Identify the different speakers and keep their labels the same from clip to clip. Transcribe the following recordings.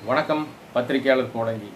Speaker 1: வணக்கம் பத்திரிகையாளர் கோடங்கி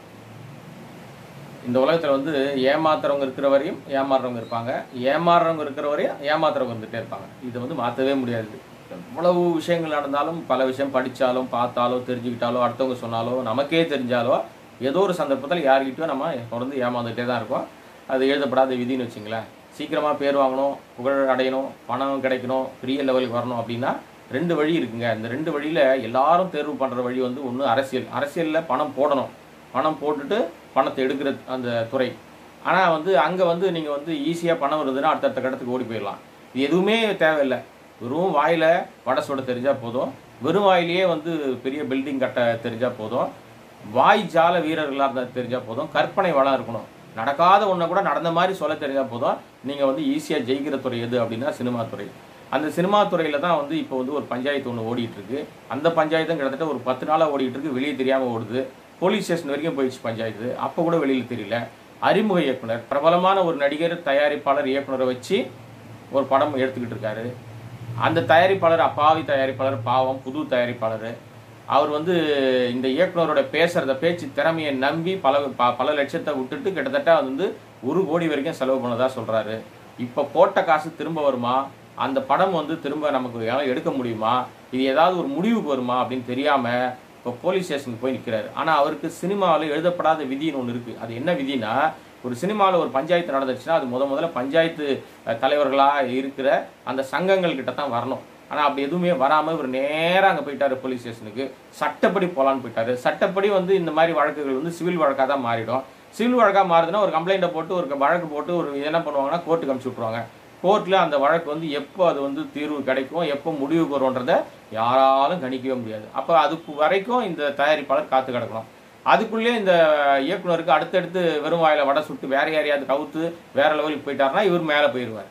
Speaker 1: இந்த உலகத்தில் வந்து ஏமாத்துறவங்க இருக்கிற வரையும் ஏமாறுறவங்க இருப்பாங்க ஏமாறுறவங்க இருக்கிற வரையும் ஏமாத்துறவங்க இருந்துகிட்டே இருப்பாங்க இதை வந்து மாற்றவே முடியாது எவ்வளவு விஷயங்கள் நடந்தாலும் பல விஷயம் படித்தாலும் பார்த்தாலோ தெரிஞ்சுக்கிட்டாலோ அடுத்தவங்க சொன்னாலோ நமக்கே தெரிஞ்சாலோ ஏதோ ஒரு சந்தர்ப்பத்தில் யார்கிட்டயோ நம்ம தொடர்ந்து ஏமாந்துகிட்டே தான் இருக்கோம் அது எழுதப்படாத விதின்னு வச்சுங்களேன் சீக்கிரமாக பேர் வாங்கணும் புகழ் அடையணும் பணம் கிடைக்கணும் பெரிய லெவலுக்கு வரணும் அப்படின்னா ரெண்டு வழி இருக்குங்க இந்த ரெண்டு வழியில் எல்லாரும் தேர்வு பண்ணுற வழி வந்து ஒன்று அரசியல் அரசியலில் பணம் போடணும் பணம் போட்டுட்டு பணத்தை எடுக்கிற அந்த துறை ஆனால் வந்து அங்கே வந்து நீங்கள் வந்து ஈஸியாக பணம் வருதுன்னா அடுத்தடுத்த கட்டத்துக்கு ஓடி போயிடலாம் இது எதுவுமே தேவையில்லை வெறும் வாயில் வடை சுட தெரிஞ்சால் போதும் வெறும் வாயிலேயே வந்து பெரிய பில்டிங் கட்ட தெரிஞ்சால் போதும் வாய் ஜால வீரர்களாக இருந்தால் தெரிஞ்சால் போதும் கற்பனை வளம் இருக்கணும் நடக்காத ஒன்றை கூட நடந்த மாதிரி சொல்ல தெரிஞ்சால் போதும் நீங்கள் வந்து ஈஸியாக ஜெயிக்கிற துறை எது அப்படின்னா சினிமா துறை அந்த சினிமா துறையில் தான் வந்து இப்போ வந்து ஒரு பஞ்சாயத்து ஒன்று ஓடிட்டு இருக்கு அந்த பஞ்சாயத்தும் கிட்டத்தட்ட ஒரு பத்து நாளாக ஓடிட்டு இருக்கு வெளியே தெரியாமல் ஓடுது போலீஸ் ஸ்டேஷன் வரைக்கும் போயிடுச்சு பஞ்சாயத்து அப்போ கூட வெளியில் தெரியல அறிமுக இயக்குனர் பிரபலமான ஒரு நடிகர் தயாரிப்பாளர் இயக்குனரை வச்சு ஒரு படம் எடுத்துக்கிட்டு இருக்காரு அந்த தயாரிப்பாளர் அப்பாவி தயாரிப்பாளர் பாவம் புது தயாரிப்பாளர் அவர் வந்து இந்த இயக்குனரோட பேசுறத பேச்சு திறமையை நம்பி பல ப- பல லட்சத்தை விட்டுட்டு கிட்டத்தட்ட வந்து ஒரு கோடி வரைக்கும் செலவு பண்ணதா சொல்றாரு இப்போ போட்ட காசு திரும்ப வருமா அந்த படம் வந்து திரும்ப நமக்கு எல்லாம் எடுக்க முடியுமா இது ஏதாவது ஒரு முடிவுக்கு வருமா அப்படின்னு தெரியாம இப்போ போலீஸ் ஸ்டேஷனுக்கு போய் நிற்கிறாரு ஆனால் அவருக்கு சினிமாவில் எழுதப்படாத விதின்னு ஒன்று இருக்குது அது என்ன விதினா ஒரு சினிமாவில் ஒரு பஞ்சாயத்து நடந்துச்சுன்னா அது முத முதல்ல பஞ்சாயத்து அஹ், தலைவர்களாக இருக்கிற அந்த சங்கங்கள் கிட்ட தான் வரணும் ஆனால் அப்படி எதுவுமே வராமல் இவர் நேராக அங்கே போயிட்டாரு போலீஸ் ஸ்டேஷனுக்கு சட்டப்படி போகலான்னு போயிட்டாரு சட்டப்படி வந்து இந்த மாதிரி வழக்குகள் வந்து சிவில் வழக்காக தான் மாறிடும் சிவில் வழக்காக மாறுதுன்னா ஒரு கம்ப்ளைண்ட்டை போட்டு ஒரு வழக்கு போட்டு ஒரு என்ன பண்ணுவாங்கன்னா கோர்ட்டுக்கு அனுப்பிச்சு விட்ருவாங்க கோர்ட்டில் அந்த வழக்கு வந்து எப்போ அது வந்து தீர்வு கிடைக்கும் எப்போ முடிவுக்கு வரும்ன்றதை யாராலும் கணிக்கவே முடியாது அப்போ அதுக்கு வரைக்கும் இந்த தயாரிப்பாளர் காத்து கிடக்கணும் அதுக்குள்ளே இந்த இயக்குனருக்கு அடுத்தடுத்து வெறும் வாயில வடை சுட்டு வேற யாரையாவது கவுத்து வேற லெவலுக்கு போயிட்டாருன்னா இவர் மேலே போயிடுவார்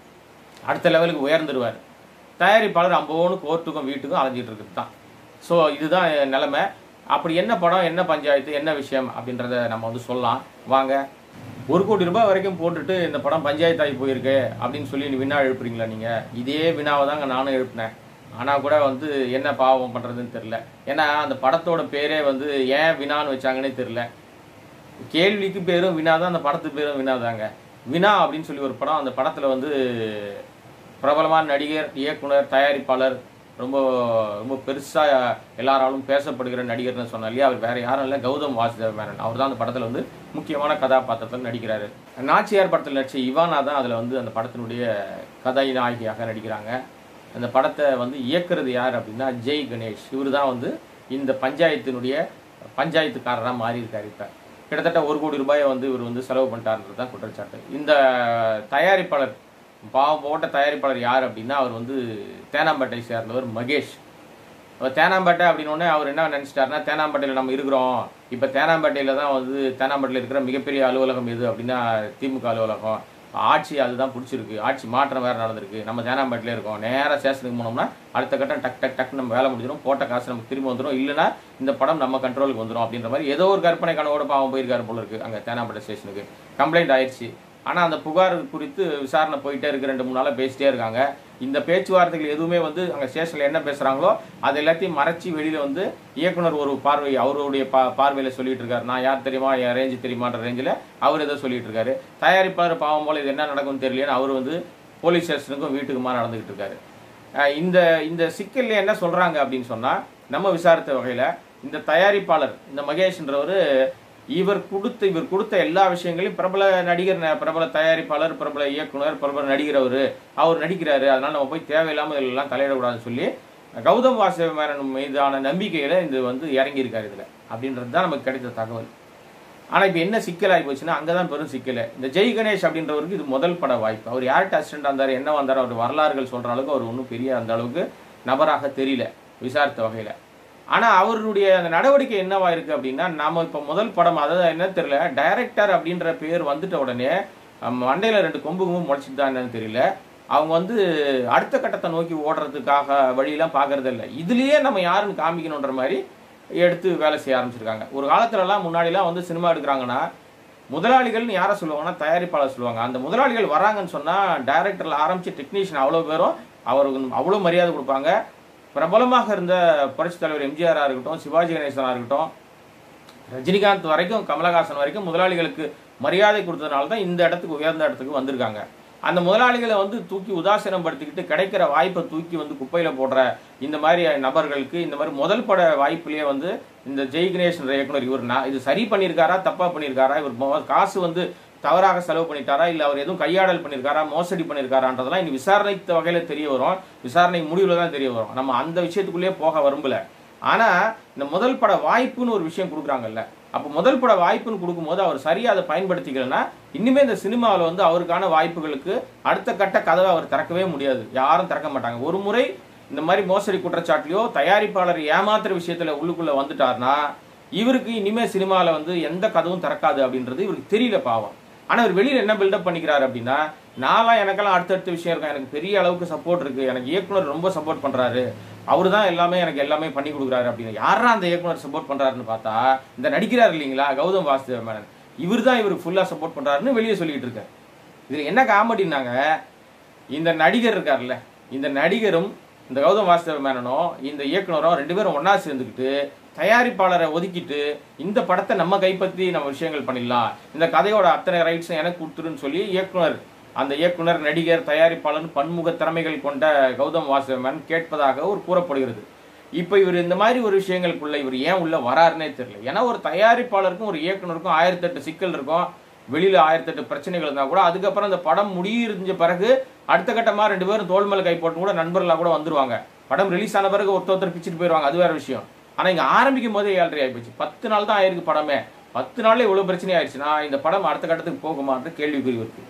Speaker 1: அடுத்த லெவலுக்கு உயர்ந்துருவார் தயாரிப்பாளர் அம்போன்னு கோர்ட்டுக்கும் வீட்டுக்கும் அலைஞ்சிட்டு இருக்குது தான் ஸோ இதுதான் நிலைமை அப்படி என்ன படம் என்ன பஞ்சாயத்து என்ன விஷயம் அப்படின்றத நம்ம வந்து சொல்லலாம் வாங்க ஒரு கோடி ரூபாய் வரைக்கும் போட்டுட்டு இந்த படம் பஞ்சாயத்தாகி போயிருக்கு அப்படின்னு சொல்லி வினா எழுப்புறீங்களா நீங்கள் இதே வினாவை தாங்க நானும் எழுப்பினேன் ஆனால் கூட வந்து என்ன பாவம் பண்ணுறதுன்னு தெரில ஏன்னா அந்த படத்தோட பேரே வந்து ஏன் வினான்னு வச்சாங்கன்னே தெரில கேள்விக்கு பேரும் வினா தான் அந்த படத்துக்கு பேரும் வினா தாங்க வினா அப்படின்னு சொல்லி ஒரு படம் அந்த படத்தில் வந்து பிரபலமான நடிகர் இயக்குனர் தயாரிப்பாளர் ரொம்ப ரொம்ப பெருசாக எல்லாராலும் பேசப்படுகிற நடிகர்னு சொன்னா இல்லையா அவர் வேற யாரும் இல்லை கௌதம் வாசுதேவ மேனன் அவர் தான் அந்த படத்தில் வந்து முக்கியமான கதாபாத்திரத்தில் நடிக்கிறாரு நாச்சியார் படத்தில் நடிச்ச இவானா தான் அதில் வந்து அந்த படத்தினுடைய கதாநாயகியாக நடிக்கிறாங்க அந்த படத்தை வந்து இயக்குறது யார் அப்படின்னா ஜெய் கணேஷ் இவர் தான் வந்து இந்த பஞ்சாயத்தினுடைய பஞ்சாயத்துக்காரராக மாறி இருக்காரு இப்போ கிட்டத்தட்ட ஒரு கோடி ரூபாயை வந்து இவர் வந்து செலவு பண்ணிட்டாருன்றது தான் குற்றச்சாட்டு இந்த தயாரிப்பாளர் பாவம் போட்ட தயாரிப்பாளர் யார் அப்படின்னா அவர் வந்து தேனாம்பேட்டை சேர்ந்தவர் மகேஷ் அவர் தேனாம்பேட்டை அப்படின்னோடனே அவர் என்ன நினச்சிட்டாருன்னா தேனாம்பேட்டையில் நம்ம இருக்கிறோம் இப்போ தேனாம்பேட்டையில் தான் வந்து தேனாம்பேட்டையில் இருக்கிற மிகப்பெரிய அலுவலகம் எது அப்படின்னா திமுக அலுவலகம் ஆட்சி அதுதான் பிடிச்சிருக்கு ஆட்சி மாற்றம் வேறு நடந்திருக்கு நம்ம தேனாம்பேட்டிலே இருக்கோம் நேராக ஸ்டேஷனுக்கு போனோம்னா அடுத்த கட்டம் டக் டக் டக் நம்ம வேலை முடிஞ்சிடும் போட்ட காசு நமக்கு திரும்ப வந்துடும் இல்லைன்னா இந்த படம் நம்ம கண்ட்ரோலுக்கு வந்துடும் அப்படின்ற மாதிரி ஏதோ ஒரு கற்பனை கனவோட பாவம் போயிருக்காரு போல இருக்கு அங்கே தேனாம்பேட்டை ஸ்டேஷனுக்கு கம்ப்ளைண்ட் ஆயிடுச்சு ஆனால் அந்த புகார் குறித்து விசாரணை போயிட்டே இருக்கு ரெண்டு மூணு நாளாக பேசிட்டே இருக்காங்க இந்த பேச்சுவார்த்தைகள் எதுவுமே வந்து அங்கே ஸ்டேஷனில் என்ன பேசுகிறாங்களோ அது எல்லாத்தையும் மறைச்சி வெளியில் வந்து இயக்குனர் ஒரு பார்வை அவருடைய பா பார்வையில் சொல்லிட்டு இருக்காரு நான் யார் தெரியுமா என் ரேஞ்சு தெரியுமான்ற ரேஞ்சில் அவர் ஏதோ சொல்லிட்டு இருக்காரு தயாரிப்பாளர் பாவம் போல இது என்ன நடக்கும்னு தெரியலையேன்னு அவர் வந்து போலீஸ் ஸ்டேஷனுக்கும் வீட்டுக்குமா நடந்துகிட்டு இருக்காரு அஹ் இந்த இந்த சிக்கல்ல என்ன சொல்றாங்க அப்படின்னு சொன்னா நம்ம விசாரித்த வகையில இந்த தயாரிப்பாளர் இந்த மகேஷ்ன்றவர் இவர் கொடுத்த இவர் கொடுத்த எல்லா விஷயங்களையும் பிரபல நடிகர் ந- பிரபல தயாரிப்பாளர் பிரபல இயக்குனர் பிரபல நடிகர் அவரு அவர் நடிக்கிறாரு அதனால நம்ம போய் தேவையில்லாம இதெல்லாம் தலையிடக்கூடாதுன்னு சொல்லி கௌதம் வாசுதேவ மேனன் மீதான நம்பிக்கையில இது வந்து இறங்கியிருக்காரு இதுல அப்படின்றது தான் நமக்கு கிடைத்த தகவல் ஆனா இப்போ என்ன சிக்கலாகி போச்சுன்னா அங்கே தான் பெரும் சிக்கல் இந்த ஜெய் கணேஷ் அப்படின்றவருக்கு இது முதல் பட வாய்ப்பு அவர் யார்கிட்ட அசிஸ்டன்ட் வந்தார் என்ன வந்தார் அவர் வரலாறுகள் சொல்ற அளவுக்கு அவர் ஒன்றும் பெரிய அந்த அளவுக்கு நபராக தெரியல விசாரித்த வகையில் ஆனால் அவருடைய அந்த நடவடிக்கை என்னவா இருக்கு அப்படின்னா நாம இப்போ முதல் படம் அதாவது என்ன தெரியல டைரக்டர் அப்படின்ற பேர் வந்துட்ட உடனே மண்டையில் ரெண்டு கொம்புக்கும் முளைச்சிட்டு தான் என்னன்னு தெரியல அவங்க வந்து அடுத்த கட்டத்தை நோக்கி ஓடுறதுக்காக வழியெல்லாம் பார்க்கறது இல்லை இதுலயே நம்ம யாருன்னு காமிக்கணுன்ற மாதிரி எடுத்து வேலை செய்ய ஆரம்பிச்சிருக்காங்க ஒரு காலத்துலலாம் முன்னாடிலாம் வந்து சினிமா எடுக்கிறாங்கன்னா முதலாளிகள்னு யாரை சொல்லுவாங்கன்னா தயாரிப்பாளர் சொல்லுவாங்க அந்த முதலாளிகள் வராங்கன்னு சொன்னால் டைரக்டரில் ஆரம்பிச்சு டெக்னீஷியன் அவ்வளோ பேரும் அவருக்கு அவ்வளோ மரியாதை கொடுப்பாங்க பிரபலமாக இருந்த புரட்சித் தலைவர் எம்ஜிஆராக இருக்கட்டும் சிவாஜி கணேசனாக இருக்கட்டும் ரஜினிகாந்த் வரைக்கும் கமலஹாசன் வரைக்கும் முதலாளிகளுக்கு மரியாதை கொடுத்ததுனால தான் இந்த இடத்துக்கு உயர்ந்த இடத்துக்கு வந்திருக்காங்க அந்த முதலாளிகளை வந்து தூக்கி உதாசீனப்படுத்திக்கிட்டு கிடைக்கிற வாய்ப்பை தூக்கி வந்து குப்பையில் போடுற இந்த மாதிரி நபர்களுக்கு இந்த மாதிரி முதல் பட வாய்ப்புலேயே வந்து இந்த ஜெய் கணேசன் இயக்குனர் இவர் நான் இது சரி பண்ணியிருக்காரா தப்பா பண்ணியிருக்காரா இவர் மொ- காசு வந்து தவறாக செலவு பண்ணிட்டாரா இல்லை அவர் எதுவும் கையாடல் பண்ணியிருக்காரா மோசடி பண்ணியிருக்காரான்றதெல்லாம் இனி விசாரணை வகையில் தெரிய வரும் விசாரணை முடிவில் தான் தெரிய வரும் நம்ம அந்த விஷயத்துக்குள்ளேயே போக விரும்பல ஆனா இந்த முதல் பட வாய்ப்புன்னு ஒரு விஷயம் கொடுக்குறாங்கல்ல அப்போ முதல் பட வாய்ப்புன்னு கொடுக்கும்போது அவர் சரியா அதை பயன்படுத்திக்கலன்னா இனிமே இந்த சினிமாவில் வந்து அவருக்கான வாய்ப்புகளுக்கு அடுத்த கட்ட கதவை அவர் திறக்கவே முடியாது யாரும் திறக்க மாட்டாங்க ஒரு முறை இந்த மாதிரி மோசடி குற்றச்சாட்டுலையோ தயாரிப்பாளர் ஏமாத்துற விஷயத்துல உள்ளுக்குள்ள வந்துட்டார்னா இவருக்கு இனிமே சினிமாவில் வந்து எந்த கதவும் திறக்காது அப்படின்றது இவருக்கு தெரியல பாவம் ஆனா இவர் வெளியில என்ன பில்டப் பண்ணிக்கிறாரு அப்படின்னா நான்லாம் எனக்கெல்லாம் அடுத்தடுத்த விஷயம் இருக்கும் எனக்கு பெரிய அளவுக்கு சப்போர்ட் இருக்கு எனக்கு இயக்குனர் ரொம்ப சப்போர்ட் பண்றாரு அவர் தான் எல்லாமே எனக்கு எல்லாமே பண்ணி கொடுக்குறாரு அப்படின்னு யாரா அந்த இயக்குனர் சப்போர்ட் பண்றாருன்னு பார்த்தா இந்த நடிக்கிறார் இல்லைங்களா கௌதம் வாசுதேவ மேனன் இவர் தான் இவருக்கு ஃபுல்லா சப்போர்ட் பண்றாருன்னு வெளியே சொல்லிட்டு இருக்காரு இதுல என்ன காமெடினாங்க இந்த நடிகர் இருக்கார்ல இந்த நடிகரும் இந்த கௌதம் வாசுதேவ மேனனும் இந்த இயக்குனரும் ரெண்டு பேரும் ஒண்ணா சேர்ந்துக்கிட்டு தயாரிப்பாளரை ஒதுக்கிட்டு இந்த படத்தை நம்ம கைப்பற்றி நம்ம விஷயங்கள் பண்ணிடலாம் இந்த கதையோட அத்தனை ரைட்ஸும் எனக்கு கொடுத்துருன்னு சொல்லி இயக்குனர் அந்த இயக்குனர் நடிகர் தயாரிப்பாளர் பன்முக திறமைகள் கொண்ட கௌதம் வாசுதேவ மேனன் கேட்பதாக ஒரு கூறப்படுகிறது இப்போ இவர் இந்த மாதிரி ஒரு விஷயங்களுக்குள்ள இவர் ஏன் உள்ள வராருன்னே தெரியல ஏன்னா ஒரு தயாரிப்பாளருக்கும் ஒரு இயக்குனருக்கும் ஆயிரத்தெட்டு சிக்கல் இருக்கும் வெளியில ஆயிரத்தெட்டு பிரச்சனைகள் இருந்தா கூட அதுக்கப்புறம் இந்த படம் முடியிருந்த பிறகு அடுத்த கட்டமா ரெண்டு பேரும் தோல் மேல கை போட்டு கூட நண்பர்களா கூட வந்துருவாங்க படம் ரிலீஸ் ஆன பிறகு ஒருத்தர் ஒருத்தர் பிச்சுட்டு போயிருவாங்க அது வேற விஷயம் ஆனா இங்க ஆரம்பிக்கும் போதே ஏழரை ஆயிப்போச்சு பத்து நாள் தான் ஆயிருக்கு படமே பத்து நாள்ல இவ்வளவு பிரச்சனை ஆயிடுச்சுன்னா இந்த படம் அடுத்த கட்டத்துக்கு போகுமான்ற கேள்விக்குறி இருக்கு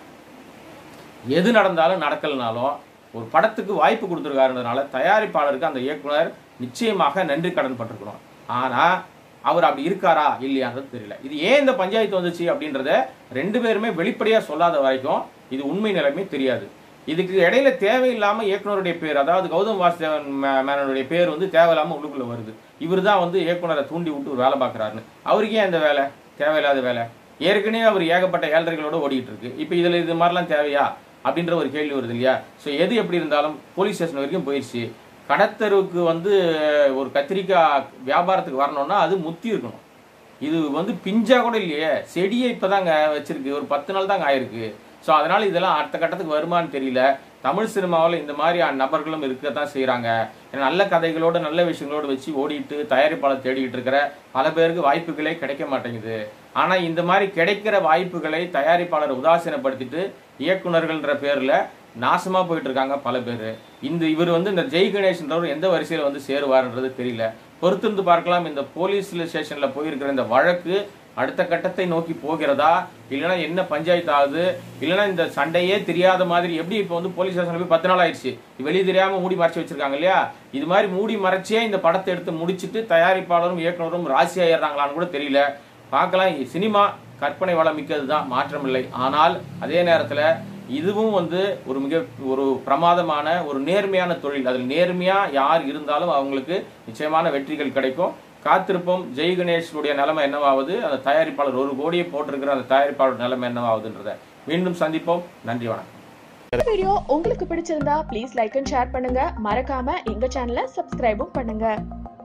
Speaker 1: எது நடந்தாலும் நடக்கலனாலும் ஒரு படத்துக்கு வாய்ப்பு கொடுத்துருக்காருன்றதுனால தயாரிப்பாளருக்கு அந்த இயக்குனர் நிச்சயமாக நன்றி கடன் பட்டிருக்கணும் ஆனா அவர் அப்படி இருக்காரா இல்லையான்றது தெரியல இது ஏன் இந்த பஞ்சாயத்து வந்துச்சு அப்படின்றத ரெண்டு பேருமே வெளிப்படையா சொல்லாத வரைக்கும் இது உண்மை நிலைமை தெரியாது இதுக்கு இடையில தேவையில்லாம இயக்குனருடைய பேர் அதாவது கௌதம் வாசுதேவன் மே- மேனனுடைய பேர் வந்து தேவையில்லாம உள்ளுக்குள்ள வருது இவர் தான் வந்து இயக்குனரை தூண்டி விட்டு ஒரு வேலை பார்க்கறாருன்னு அவருக்கு ஏன் இந்த வேலை தேவையில்லாத வேலை ஏற்கனவே அவர் ஏகப்பட்ட ஏழரைகளோட ஓடிட்டு இருக்கு இப்போ இதுல இது மாதிரிலாம் தேவையா அப்படின்ற ஒரு கேள்வி வருது இல்லையா ஸோ எது எப்படி இருந்தாலும் போலீஸ் ஸ்டேஷன் வரைக்கும் போயிடுச்சு கடத்தருவுக்கு வந்து ஒரு கத்திரிக்காய் வியாபாரத்துக்கு வரணும்னா அது முத்தி இருக்கணும் இது வந்து பிஞ்சா கூட இல்லையே செடியை இப்பதாங்க வச்சிருக்கு ஒரு பத்து நாள் தாங்க ஆயிருக்கு ஸோ அதனால இதெல்லாம் அடுத்த கட்டத்துக்கு வருமான்னு தெரியல தமிழ் சினிமாவில் இந்த மாதிரி நபர்களும் இருக்கத்தான் செய்றாங்க ஏன்னா நல்ல கதைகளோட நல்ல விஷயங்களோட வச்சு ஓடிட்டு தயாரிப்பாளர் தேடிட்டு இருக்கிற பல பேருக்கு வாய்ப்புகளே கிடைக்க மாட்டேங்குது ஆனா இந்த மாதிரி கிடைக்கிற வாய்ப்புகளை தயாரிப்பாளர் உதாசீனப்படுத்திட்டு இயக்குனர்கள்ன்ற பேர்ல நாசமா போயிட்டு இருக்காங்க பல பேர் இந்த இவர் வந்து இந்த ஜெய் கணேஷ்ன்றவர் எந்த வரிசையில வந்து சேருவார்ன்றது தெரியல பொறுத்திருந்து பார்க்கலாம் இந்த போலீஸ் ஸ்டேஷன்ல போயிருக்கிற இந்த வழக்கு அடுத்த கட்டத்தை நோக்கி போகிறதா இல்லைன்னா என்ன பஞ்சாயத்து ஆகுது இல்லைன்னா இந்த சண்டையே தெரியாத மாதிரி எப்படி இப்போ வந்து போலீஸ் ஸ்டேஷன்ல போய் பத்து நாள் ஆயிடுச்சு வெளியே தெரியாம மூடி மறைச்சு வச்சிருக்காங்க இல்லையா இது மாதிரி மூடி மறைச்சே இந்த படத்தை எடுத்து முடிச்சிட்டு தயாரிப்பாளரும் இயக்குனரும் ராசி ஆயிடுறாங்களான்னு கூட தெரியல பார்க்கலாம் சினிமா கற்பனை வளம் மிக்கது தான் மாற்றமில்லை ஆனால் அதே நேரத்துல இதுவும் வந்து ஒரு மிக ஒரு பிரமாதமான ஒரு நேர்மையான தொழில் அதில் நேர்மையா யார் இருந்தாலும் அவங்களுக்கு நிச்சயமான வெற்றிகள் கிடைக்கும் காத்திருப்போம் ஜெய் கணேஷனுடைய நிலைமை என்னவாகுது அந்த தயாரிப்பாளர் ஒரு கோடியை போட்டிருக்கிற அந்த தயாரிப்பாளர் நிலைமை என்னவாகுதுன்றத மீண்டும் சந்திப்போம் நன்றி வணக்கம்
Speaker 2: இந்த வீடியோ உங்களுக்கு பிடிச்சிருந்தா ப்ளீஸ் லைக் அண்ட் ஷேர் பண்ணுங்க மறக்காம எங்க சேனலை சப்ஸ்கிரைபும் பண்ணுங்க